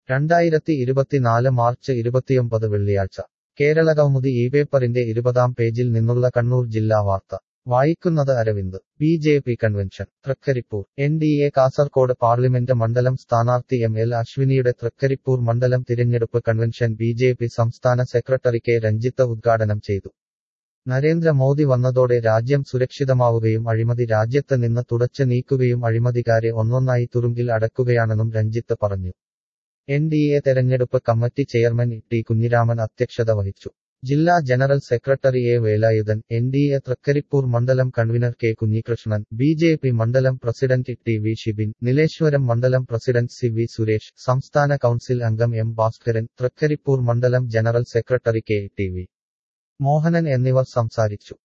രണ്ടായിരത്തി ഇരുപത്തിനാല് മാർച്ച് ഇരുപത്തിയൊമ്പത് വെള്ളിയാഴ്ച കേരളകൗമുദി ഈ പേപ്പറിന്റെ ഇരുപതാം പേജിൽ നിന്നുള്ള കണ്ണൂർ ജില്ലാ വാർത്ത വായിക്കുന്നത് Aravind B J P convention Trikaripur N D A Kasaragod parliament മണ്ഡലം സ്ഥാനാർത്ഥി എം എൽ അശ്വിനിയുടെ തൃക്കരിപ്പൂർ മണ്ഡലം തിരഞ്ഞെടുപ്പ് കൺവെൻഷൻ ബി ജെ പി സംസ്ഥാന സെക്രട്ടറി കെ രഞ്ജിത്ത് ഉദ്ഘാടനം ചെയ്തു നരേന്ദ്രമോദി വന്നതോടെ രാജ്യം സുരക്ഷിതമാവുകയും അഴിമതി രാജ്യത്ത് നിന്ന് തുടച്ചു നീക്കുകയും അഴിമതിക്കാരെ ഒന്നൊന്നായി തുറുങ്കിൽ അടക്കുകയാണെന്നും രഞ്ജിത്ത് പറഞ്ഞു എൻ ഡി എ തെരഞ്ഞെടുപ്പ് കമ്മിറ്റി ചെയർമാൻ ടി കുഞ്ഞിരാമൻ അധ്യക്ഷത വഹിച്ചു ജില്ലാ general secretary A Velayudhan N D A Trikaripur മണ്ഡലം convener K Kunhikrishnan B J P മണ്ഡലം president T V Shibin Nileshwaram മണ്ഡലം പ്രസിഡന്റ് സി വി സുരേഷ് സംസ്ഥാന കൌൺസിൽ അംഗം എം ഭാസ്കരൻ തൃക്കരിപ്പൂർ മണ്ഡലം general secretary K T V Mohanan എന്നിവർ സംസാരിച്ചു